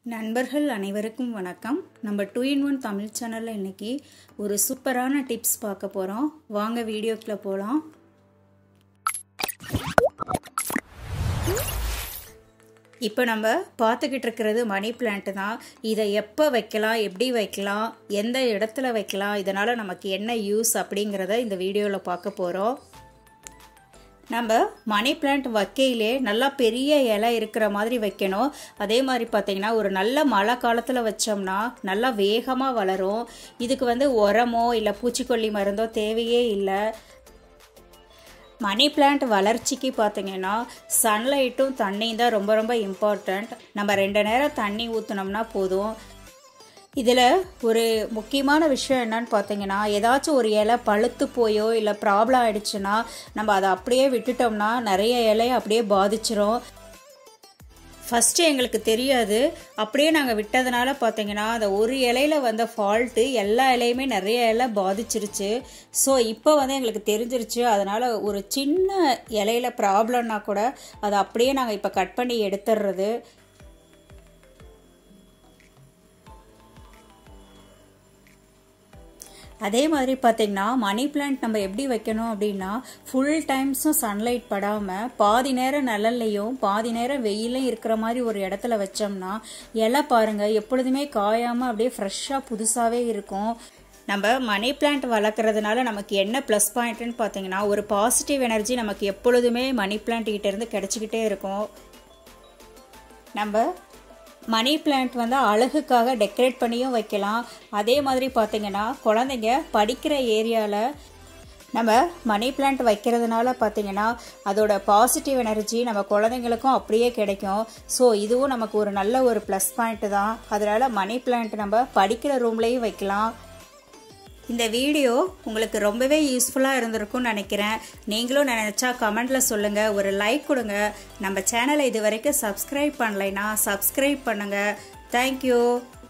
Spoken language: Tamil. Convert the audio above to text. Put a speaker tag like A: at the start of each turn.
A: நண்பர்கள் அனைவருக்கும் வணக்கம் நம்ம டூ இன் ஒன் தமிழ் சேனலில் இன்றைக்கி ஒரு சூப்பரான டிப்ஸ் பார்க்க போகிறோம் வாங்க வீடியோக்குள்ளே போகலாம் இப்போ நம்ம பார்த்துக்கிட்டு இருக்கிறது மணி பிளான்ட்டு தான் இதை எப்போ வைக்கலாம் எப்படி வைக்கலாம் எந்த இடத்துல வைக்கலாம் இதனால் நமக்கு என்ன யூஸ் அப்படிங்கிறத இந்த வீடியோவில் பார்க்க போகிறோம் நம்ம மணி பிளான்ட் வைக்கையிலே நல்லா பெரிய இலை இருக்கிற மாதிரி வைக்கணும் அதே மாதிரி பார்த்தீங்கன்னா ஒரு நல்ல மழை காலத்தில் வச்சோம்னா நல்லா வேகமாக வளரும் இதுக்கு வந்து உரமோ இல்லை பூச்சிக்கொல்லி மருந்தோ தேவையே இல்லை மணி பிளான்ட் வளர்ச்சிக்கு பார்த்தீங்கன்னா சன்லைட்டும் தண்ணியும் தான் ரொம்ப ரொம்ப இம்பார்ட்டண்ட் நம்ம ரெண்டு நேரம் தண்ணி ஊற்றினோம்னா போதும் இதில் ஒரு முக்கியமான விஷயம் என்னன்னு பார்த்தீங்கன்னா ஏதாச்சும் ஒரு இலை பழுத்து போயோ இல்லை ப்ராப்ளம் ஆயிடுச்சுன்னா நம்ம அதை அப்படியே விட்டுட்டோம்னா நிறைய இலையை அப்படியே பாதிச்சிரும் ஃபஸ்ட்டு எங்களுக்கு தெரியாது அப்படியே நாங்கள் விட்டதுனால பார்த்தீங்கன்னா அந்த ஒரு இலையில வந்த ஃபால்ட்டு எல்லா இலையுமே நிறைய இலை பாதிச்சிருச்சு ஸோ இப்போ வந்து எங்களுக்கு தெரிஞ்சிருச்சு அதனால் ஒரு சின்ன இலையில ப்ராப்ளம்னா கூட அதை அப்படியே நாங்கள் இப்போ கட் பண்ணி எடுத்துடுறது அதே மாதிரி பார்த்திங்கன்னா மணி பிளான்ட் நம்ம எப்படி வைக்கணும் அப்படின்னா ஃபுல் டைம்ஸும் சன்லைட் படாமல் பாதி நேரம் நிழல்லையும் பாதி நேரம் வெயிலையும் இருக்கிற மாதிரி ஒரு இடத்துல வச்சோம்னா இலை பாருங்கள் எப்பொழுதுமே காயாமல் அப்படியே ஃப்ரெஷ்ஷாக புதுசாகவே இருக்கும் நம்ம மணி பிளான்ட் வளர்க்குறதுனால நமக்கு என்ன ப்ளஸ் பாயிண்ட்னு பார்த்தீங்கன்னா ஒரு பாசிட்டிவ் எனர்ஜி நமக்கு எப்பொழுதுமே மணி பிளான்ட் கிட்டேருந்து கிடச்சிக்கிட்டே இருக்கும் நம்ம மணி பிளான்ட் வந்து அழகுக்காக டெக்கரேட் பண்ணியும் வைக்கலாம் அதே மாதிரி பார்த்தீங்கன்னா குழந்தைங்க படிக்கிற ஏரியாவில் நம்ம மணி பிளான்ட் வைக்கிறதுனால பார்த்தீங்கன்னா அதோட பாசிட்டிவ் எனர்ஜி நம்ம குழந்தைங்களுக்கும் அப்படியே கிடைக்கும் ஸோ இதுவும் நமக்கு ஒரு நல்ல ஒரு ப்ளஸ் பாயிண்ட் தான் அதனால் மணி பிளான்ட் நம்ம படிக்கிற ரூம்லேயும் வைக்கலாம் இந்த வீடியோ உங்களுக்கு ரொம்பவே யூஸ்ஃபுல்லாக இருந்திருக்கும்னு நினைக்கிறேன் நீங்களும் நினச்சா கமெண்டில் சொல்லுங்கள் ஒரு லைக் கொடுங்க நம்ம சேனலை இது வரைக்கும் சப்ஸ்கிரைப் பண்ணலைன்னா சப்ஸ்கிரைப் பண்ணுங்கள் தேங்க்யூ